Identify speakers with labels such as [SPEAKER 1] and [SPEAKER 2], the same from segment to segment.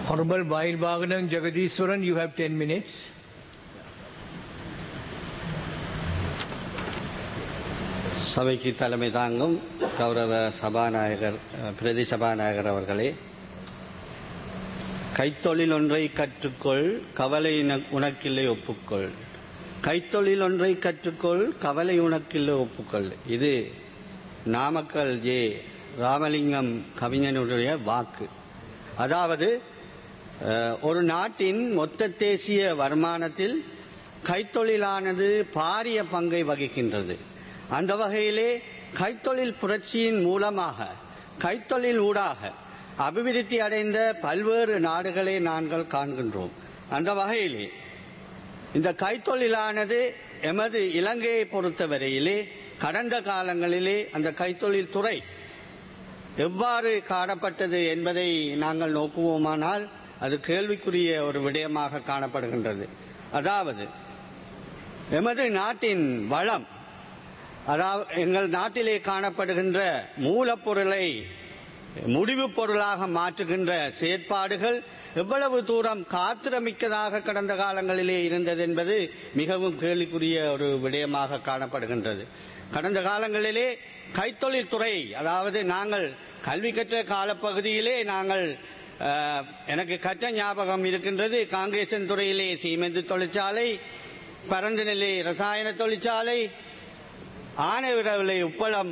[SPEAKER 1] Honorable Vail Bhaganam Jagadiswaran, you have 10 minutes.
[SPEAKER 2] சபைக்கு தலைமை தாங்கும் கௌரவ சபாநாயகர் அஹ், பிரதி சபாநாயகர் அவர்களே கைத்தொழில் ஒன்றை கற்றுக்கொள் கவலை உன- உனக்கில்லை ஒப்புக்கொள் கைத்தொழில் ஒன்றை கற்றுக்கொள் கவலை உனக்கில்லை ஒப்புக்கொள் இது நாமக்கல் ஜே ராமலிங்கம் கவிஞனுடைய வாக்கு அதாவது அஹ், ஒரு நாட்டின் மொத்த தேசிய வருமானத்தில் கைத்தொழிலானது பாரிய பங்கை வகிக்கின்றது அந்த வகையிலே கைத்தொழில் புரட்சியின் மூலமாக கைத்தொழில் ஊடாக அபிவிருத்தி அடைந்த பல்வேறு நாடுகளை நாங்கள் காண்கின்றோம் அந்த வகையிலே இந்த கைத்தொழிலானது எமது இலங்கையை பொறுத்தவரையிலே கடந்த காலங்களிலே அந்த கைத்தொழில் துறை எவ்வாறு காணப்பட்டது என்பதை நாங்கள் நோக்குவோமானால் அது கேள்விக்குரிய ஒரு விடயமாக காணப்படுகின்றது அதாவது எமது நாட்டின் வளம் அதாவது எங்கள் நாட்டிலே காணப்படுகின்ற மூலப்பொருளை முடிவுப் பொருளாக மாற்றுகின்ற செயற்பாடுகள் எவ்வளவு தூரம் காத்திரமிக்கதாக கடந்த காலங்களிலே இருந்தது என்பது மிகவும் கேள்விக்குரிய ஒரு விடயமாக காணப்படுகின்றது கடந்த காலங்களிலே கைத்தொழில் துறை அதாவது நாங்கள் கல்வி கற்ற காலப்பகுதியிலே நாங்கள் அஹ், எனக்கு கற்ற ஞாபகம் இருக்கின்றது காங்கேசன் துறையிலே சீமெந்து தொழிற்சாலை பரந்தநிலை ரசாயன தொழிற்சாலை ஆனைவிரவிலை உப்பளம்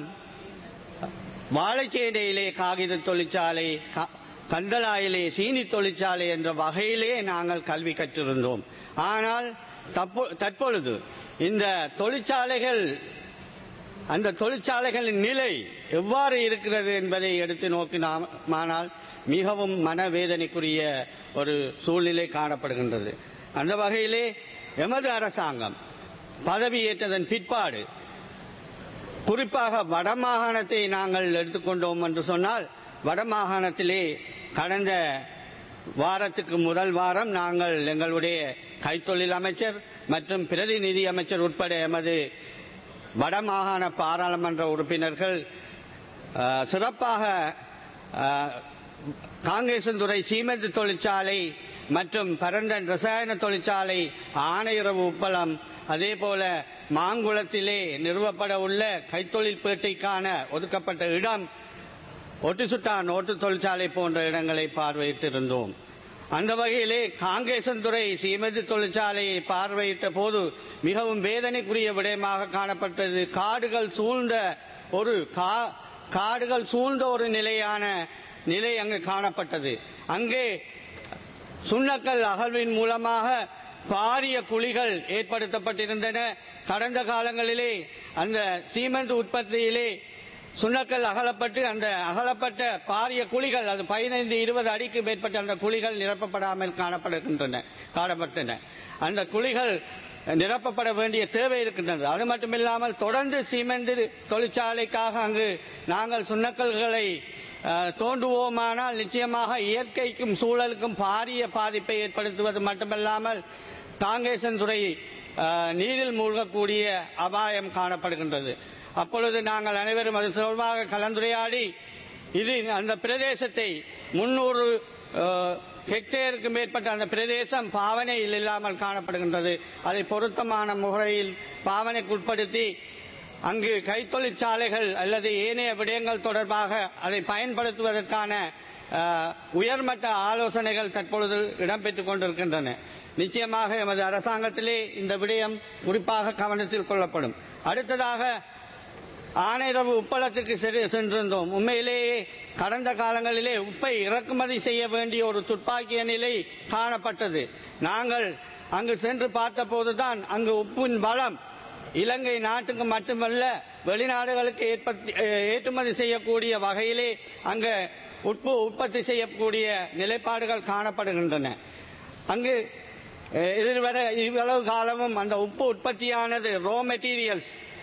[SPEAKER 2] வாழைச்சேனையிலே காகித தொழிற்சாலை க- கந்தளாயிலே சீனி தொழிற்சாலை என்ற வகையிலே நாங்கள் கல்வி கற்றிருந்தோம் ஆனால் தப்போ- தற்பொழுது இந்த தொழிற்சாலைகள் அந்த தொழிற்சாலைகளின் நிலை எவ்வாறு இருக்கிறது என்பதை எடுத்து நோக்கினாமானால் மிகவும் மனவேதனைக்குரிய ஒரு சூழ்நிலை காணப்படுகின்றது அந்த வகையிலே எமது அரசாங்கம் பதவியேற்றதன் பிற்பாடு குறிப்பாக வடமாகாணத்தை நாங்கள் எடுத்துக்கொண்டோம் என்று சொன்னால் வடமாகாணத்திலே கடந்த வாரத்துக்கு முதல் வாரம் நாங்கள் எங்களுடைய கைத்தொழில் அமைச்சர் மற்றும் பிரதிநிதி அமைச்சர் உட்பட எமது வடமாகாண பாராளுமன்ற உறுப்பினர்கள் அஹ், சிறப்பாக அஹ், காங்கேசன்துறை சீமெந்து தொழிற்சாலை மற்றும் பரந்தன் ரசாயன தொழிற்சாலை ஆணையரவு உப்பளம் அதே போல மாங்குளத்திலே நிறுவப்பட உள்ள கைத்தொழில் பேட்டைக்கான ஒதுக்கப்பட்ட இடம் ஒட்டுசுட்டான் ஓட்டு தொழிற்சாலை போன்ற இடங்களை பார்வையிட்டிருந்தோம் அந்த வகையிலே காங்கேசன்துறை சீமெந்து தொழிற்சாலையை பார்வையிட்ட போது மிகவும் வேதனைக்குரிய விடயமாக காணப்பட்டது காடுகள் சூழ்ந்த ஒரு கா- காடுகள் சூழ்ந்த ஒரு நிலையான நிலை அங்கு காணப்பட்டது அங்கே சுண்ணக்கல் அகழ்வின் மூலமாக பாரிய குழிகள் ஏற்படுத்தப்பட்டிருந்தன கடந்த காலங்களிலே அந்த சீமெந்து உற்பத்தியிலே சுண்ணக்கல் அகலப்பட்டு அந்த அகலப்பட்ட பாரிய குழிகள் அது பதினைந்து இருபது அடிக்கு மேற்பட்ட அந்த குழிகள் நிரப்பப்படாமல் காணப்படுகின்றன காணப்பட்டன அந்த குழிகள் நிரப்பப்பட வேண்டிய தேவை இருக்கின்றது அது மட்டுமில்லாமல் தொடர்ந்து சீமெந்து தொழிற்சாலைக்காக அங்கு நாங்கள் சுண்ணக்கல்களை அஹ், தோண்டுவோமானால் நிச்சயமாக இயற்கைக்கும் சூழலுக்கும் பாரிய பாதிப்பை ஏற்படுத்துவது மட்டுமல்லாமல் காங்கேசன் துறை அஹ், நீரில் மூழ்கக்கூடிய அபாயம் காணப்படுகின்றது அப்பொழுது நாங்கள் அனைவரும் அது தொடர்பாக கலந்துரையாடி இது அந்த பிரதேசத்தை முன்னூறு ஹெக்டேருக்கு மேற்பட்ட அந்த பிரதேசம் பாவனையில் இல்லாமல் காணப்படுகின்றது அதை பொருத்தமான முறையில் பாவனைக்குட்படுத்தி அங்கு கைத்தொழிற்சாலைகள் அல்லது ஏனைய விடயங்கள் தொடர்பாக அதை பயன்படுத்துவதற்கான அஹ், உயர்மட்ட ஆலோசனைகள் தற்பொழுது இடம்பெற்றுக் கொண்டிருக்கின்றன நிச்சயமாக எமது அரசாங்கத்திலே இந்த விடயம் குறிப்பாக கவனத்தில் கொள்ளப்படும் அடுத்ததாக ஆனைரவு உப்பளத்துக்கு சென்று- சென்றிருந்தோம் உண்மையிலேயே கடந்த காலங்களிலே உப்பை இறக்குமதி செய்ய வேண்டிய ஒரு துப்பாக்கிய நிலை காணப்பட்டது நாங்கள் அங்கு சென்று பார்த்தபோதுதான் அங்கு உப்பின் பலம் இலங்கை நாட்டுக்கு மட்டுமல்ல வெளிநாடுகளுக்கு ஏற்பத்தி- அஹ் ஏற்றுமதி செய்யக்கூடிய வகையிலே அங்கு உப்பு உற்பத்தி செய்யக்கூடிய நிலைப்பாடுகள் காணப்படுகின்றன அங்கு அஹ், இதுவரை இவ்வளவு காலமும் அந்த உப்பு உற்பத்தியானது ரோ மெட்டீரியல்ஸ்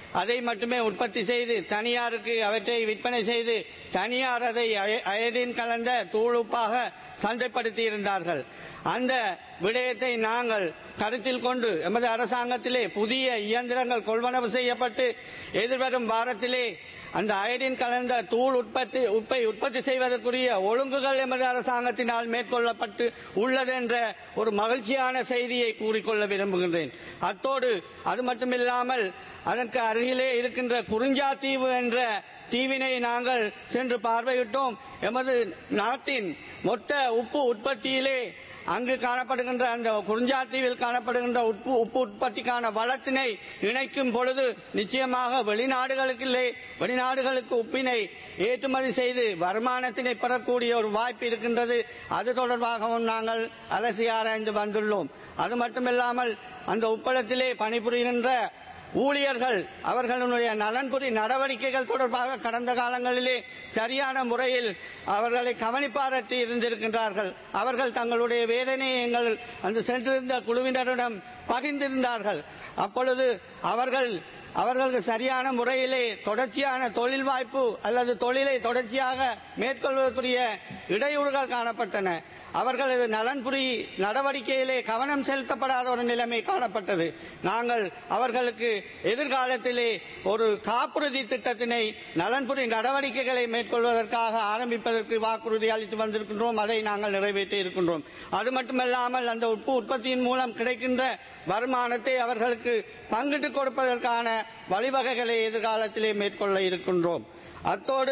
[SPEAKER 2] அதை மட்டுமே உற்பத்தி செய்து தனியாருக்கு அவற்றை விற்பனை செய்து தனியார் அதை அய- அயடின் கலந்த தூளுப்பாக சந்தைப்படுத்தி இருந்தார்கள் அந்த விடயத்தை நாங்கள் கருத்தில் கொண்டு எமது அரசாங்கத்திலே புதிய இயந்திரங்கள் கொள்வனவு செய்யப்பட்டு எதிர்வரும் வாரத்திலே அந்த அயடின் கலந்த தூள் உற்பத்தி உப்பை உற்பத்தி செய்வதற்குரிய ஒழுங்குகள் எமது அரசாங்கத்தினால் மேற்கொள்ளப்பட்டு உள்ளது என்ற ஒரு மகிழ்ச்சியான செய்தியை கூறிக்கொள்ள விரும்புகின்றேன் அத்தோடு அது மட்டுமில்லாமல் அதற்கு அருகிலே இருக்கின்ற குறிஞ்சா தீவு என்ற தீவினை நாங்கள் சென்று பார்வையிட்டோம் எமது நாட்டின் மொத்த உப்பு உற்பத்தியிலே அங்கு காணப்படுகின்ற அந்த குறிஞ்சாத்தீவில் காணப்படுகின்ற உப்பு உப்பு உற்பத்திக்கான வளத்தினை இணைக்கும் பொழுது நிச்சயமாக வெளிநாடுகளுக்கு வெளிநாடுகளுக்கு உப்பினை ஏற்றுமதி செய்து வருமானத்தினை பெறக்கூடிய ஒரு வாய்ப்பு இருக்கின்றது அது தொடர்பாகவும் நாங்கள் அலசி ஆராய்ந்து வந்துள்ளோம் அது மட்டுமில்லாமல் அந்த உப்பளத்திலே பணிபுரிகின்ற ஊழியர்கள் அவர்களுடைய நலன்புரி நடவடிக்கைகள் தொடர்பாக கடந்த காலங்களிலே சரியான முறையில் அவர்களை கவனிப்பாரற்றி இருந்திருக்கின்றார்கள் அவர்கள் தங்களுடைய வேதனையை எங்கள் அந்த சென்றிருந்த குழுவினரிடம் பகிர்ந்திருந்தார்கள் அப்பொழுது அவர்கள் அவர்களுக்கு சரியான முறையிலே தொடர்ச்சியான தொழில் வாய்ப்பு அல்லது தொழிலை தொடர்ச்சியாக மேற்கொள்வதற்குரிய இடையூறுகள் காணப்பட்டன அவர்களது நலன்புரி நடவடிக்கையிலே கவனம் செலுத்தப்படாத ஒரு நிலைமை காணப்பட்டது நாங்கள் அவர்களுக்கு எதிர்காலத்திலே ஒரு காப்புறுதி திட்டத்தினை நலன்புரி நடவடிக்கைகளை மேற்கொள்வதற்காக ஆரம்பிப்பதற்கு வாக்குறுதி அளித்து வந்திருக்கின்றோம் அதை நாங்கள் நிறைவேற்றி இருக்கின்றோம் அது மட்டுமல்லாமல் அந்த உப்பு உற்பத்தியின் மூலம் கிடைக்கின்ற வருமானத்தை அவர்களுக்கு பங்கிட்டு கொடுப்பதற்கான வழிவகைகளை எதிர்காலத்திலே மேற்கொள்ள இருக்கின்றோம் அத்தோடு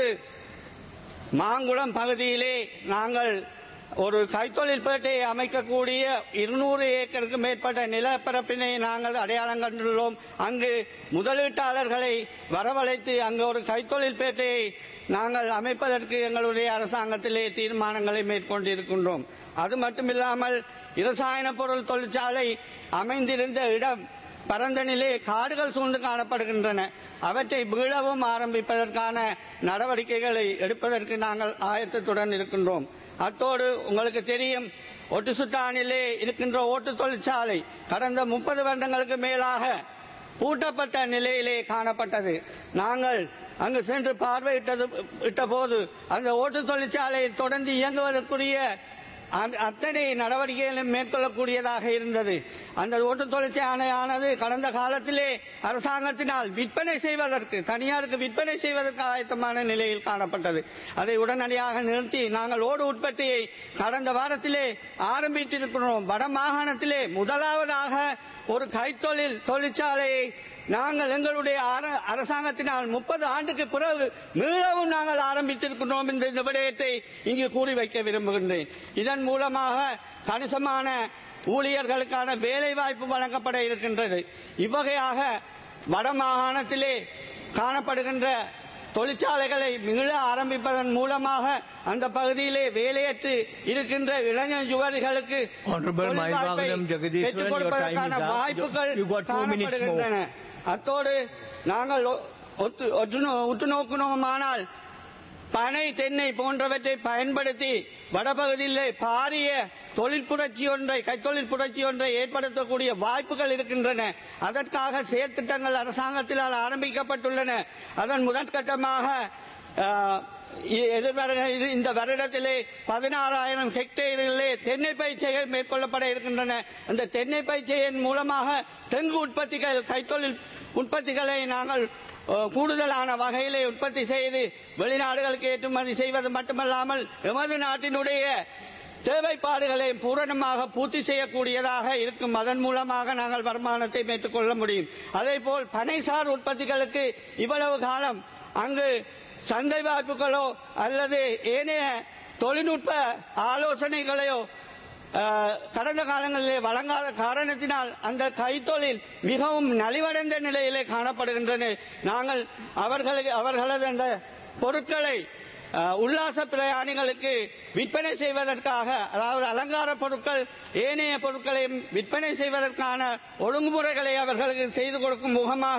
[SPEAKER 2] மாங்குளம் பகுதியிலே நாங்கள் ஒரு கைத்தொழில் பேட்டையை அமைக்கக்கூடிய இருநூறு ஏக்கருக்கு மேற்பட்ட நிலப்பரப்பினை நாங்கள் அடையாளம் கண்டுள்ளோம் அங்கு முதலீட்டாளர்களை வரவழைத்து அங்கு ஒரு கைத்தொழில் பேட்டையை நாங்கள் அமைப்பதற்கு எங்களுடைய அரசாங்கத்திலே தீர்மானங்களை மேற்கொண்டிருக்கின்றோம் அது மட்டுமில்லாமல் இரசாயன பொருள் தொழிற்சாலை அமைந்திருந்த இடம் பரந்த நிலை காடுகள் சூழ்ந்து காணப்படுகின்றன அவற்றை மீளவும் ஆரம்பிப்பதற்கான நடவடிக்கைகளை எடுப்பதற்கு நாங்கள் ஆயத்தத்துடன் இருக்கின்றோம் அத்தோடு உங்களுக்கு தெரியும் ஒட்டுசுட்டானிலே இருக்கின்ற ஓட்டு தொழிற்சாலை கடந்த முப்பது வருடங்களுக்கு மேலாக பூட்டப்பட்ட நிலையிலே காணப்பட்டது நாங்கள் அங்கு சென்று பார்வையிட்டது இட்ட போது அந்த ஓட்டு தொழிற்சாலை தொடர்ந்து இயங்குவதற்குரிய அந்த- அத்தனை நடவடிக்கைகளும் மேற்கொள்ளக்கூடியதாக இருந்தது அந்த ஓட்டு தொழிற்சாலையானது கடந்த காலத்திலே அரசாங்கத்தினால் விற்பனை செய்வதற்கு தனியாருக்கு விற்பனை செய்வதற்கு ஆயத்தமான நிலையில் காணப்பட்டது அதை உடனடியாக நிறுத்தி நாங்கள் ஓடு உற்பத்தியை கடந்த வாரத்திலே ஆரம்பித்திருக்கிறோம் வட மாகாணத்திலே முதலாவதாக ஒரு கைத்தொழில் தொழிற்சாலையை நாங்கள் எங்களுடைய அர- அரசாங்கத்தினால் முப்பது ஆண்டுக்கு பிறகு மீளவும் நாங்கள் ஆரம்பித்திருக்கின்றோம் என்ற இந்த விடயத்தை இங்கு கூறி வைக்க விரும்புகின்றேன் இதன் மூலமாக கணிசமான ஊழியர்களுக்கான வேலை வாய்ப்பு வழங்கப்பட இருக்கின்றது இவ்வகையாக வட மாகாணத்திலே காணப்படுகின்ற தொழிற்சாலைகளை மீள ஆரம்பிப்பதன் மூலமாக அந்த பகுதியிலே வேலையற்று இருக்கின்ற இளைஞர் யுவதிகளுக்கு
[SPEAKER 1] Honorable
[SPEAKER 2] தொழில் வாய்ப்பை
[SPEAKER 1] Mahivaganam Jagadishwaran,
[SPEAKER 2] பெற்றுக்
[SPEAKER 1] your time
[SPEAKER 2] கொடுப்பதற்கான
[SPEAKER 1] is up.
[SPEAKER 2] வாய்ப்புகள்
[SPEAKER 1] You got two minutes more.
[SPEAKER 2] காணப்படுகின்றன அத்தோடு நாங்கள் ஒ- ஒத்து- ஒற்று நோ- உற்று நோக்கினோமானால் பனை தென்னை போன்றவற்றை பயன்படுத்தி வடபகுதியிலே பாரிய தொழில் புரட்சி ஒன்றை கைத்தொழில் புரட்சி ஒன்றை ஏற்படுத்தக்கூடிய வாய்ப்புகள் இருக்கின்றன அதற்காக செயற்திட்டங்கள் அரசாங்கத்தினால் ஆரம்பிக்கப்பட்டுள்ளன அதன் முதற்கட்டமாக ஆஹ், இ- எதிர்வர இது- இந்த வருடத்திலே பதினாறாயிரம் ஹெக்டேரிலே தென்னை பயிற்சிகள் மேற்கொள்ளப்பட இருக்கின்றன அந்த தென்னை பயிற்சியின் மூலமாக தெங்கு உற்பத்திகள் கைத்தொழில் உற்பத்திகளை நாங்கள் அஹ், கூடுதலான வகையிலே உற்பத்தி செய்து வெளிநாடுகளுக்கு ஏற்றுமதி செய்வது மட்டுமல்லாமல் எமது நாட்டினுடைய தேவைப்பாடுகளை பூரணமாக பூர்த்தி செய்யக்கூடியதாக இருக்கும் அதன் மூலமாக நாங்கள் வருமானத்தை மேற்கொள்ள முடியும் அதே போல் பனைசார் உற்பத்திகளுக்கு இவ்வளவு காலம் அங்கு சந்தை வாய்ப்புகளோ அல்லது ஏனைய தொழில்நுட்ப ஆலோசனைகளையோ அஹ், கடந்த காலங்களிலே வழங்காத காரணத்தினால் அந்த கைத்தொழில் மிகவும் நலிவடைந்த நிலையிலே காணப்படுகின்றன நாங்கள் அவர்களுக்கு அவர்களது அந்த பொருட்களை அஹ், உல்லாச பிரயாணிகளுக்கு விற்பனை செய்வதற்காக அதாவது அலங்கார பொருட்கள் ஏனைய பொருட்களை விற்பனை செய்வதற்கான ஒழுங்குமுறைகளை அவர்களுக்கு செய்து கொடுக்கும் முகமாக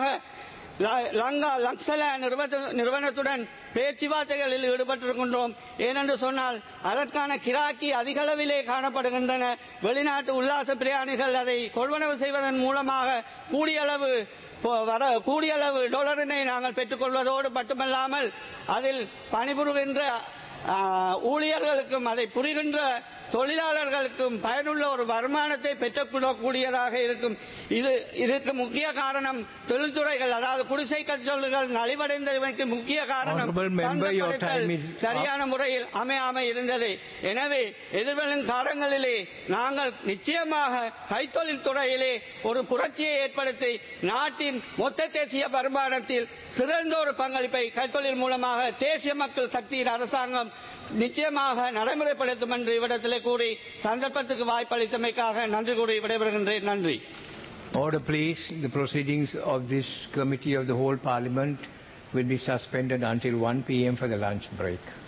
[SPEAKER 2] ல- லங்கா லக்ஸல நிறுவன- நிறுவனத்துடன் பேச்சுவார்த்தைகளில் ஈடுபட்டிருக்கின்றோம் ஏனென்று சொன்னால் அதற்கான கிராக்கி அதிக அளவிலே காணப்படுகின்றன வெளிநாட்டு உல்லாச பிரயாணிகள் அதை கொள்வனவு செய்வதன் மூலமாக கூடிய அளவு போ- வர கூடிய அளவு டாலரினை நாங்கள் பெற்றுக்கொள்வதோடு மட்டுமல்லாமல் அதில் பணிபுரிகின்ற ஆ, ஊழியர்களுக்கும் அதை புரிகின்ற தொழிலாளர்களுக்கும் பயனுள்ள ஒரு வருமானத்தை பெற்றுக்கொள்ளக்கூடியதாக இருக்கும் இது இதற்கு முக்கிய காரணம் தொழில்துறைகள் அதாவது குடிசை கச்சொல்கள் நலிவடைந்ததற்கு முக்கிய காரணம்
[SPEAKER 1] Honorable member, your
[SPEAKER 2] சந்தைப்படுத்தல்
[SPEAKER 1] time is up.
[SPEAKER 2] சரியான முறையில் அமையாம இருந்தது எனவே எதிர்வரும் காலங்களிலே நாங்கள் நிச்சயமாக கைத்தொழில் துறையிலே ஒரு புரட்சியை ஏற்படுத்தி நாட்டின் மொத்த தேசிய வருமானத்தில் சிறந்த ஒரு பங்களிப்பை கைத்தொழில் மூலமாக தேசிய மக்கள் சக்தியின் அரசாங்கம் நிச்சயமாக நடைமுறைப்படுத்தும் என்று இவ்விடத்திலே கூறி சந்தர்ப்பத்துக்கு வாய்ப்பளித்தமைக்காக நன்றி கூறி விடைபெறுகின்றேன் நன்றி
[SPEAKER 1] Order, please. The proceedings of this committee of the whole parliament will be suspended until 1 p.m. for the lunch break.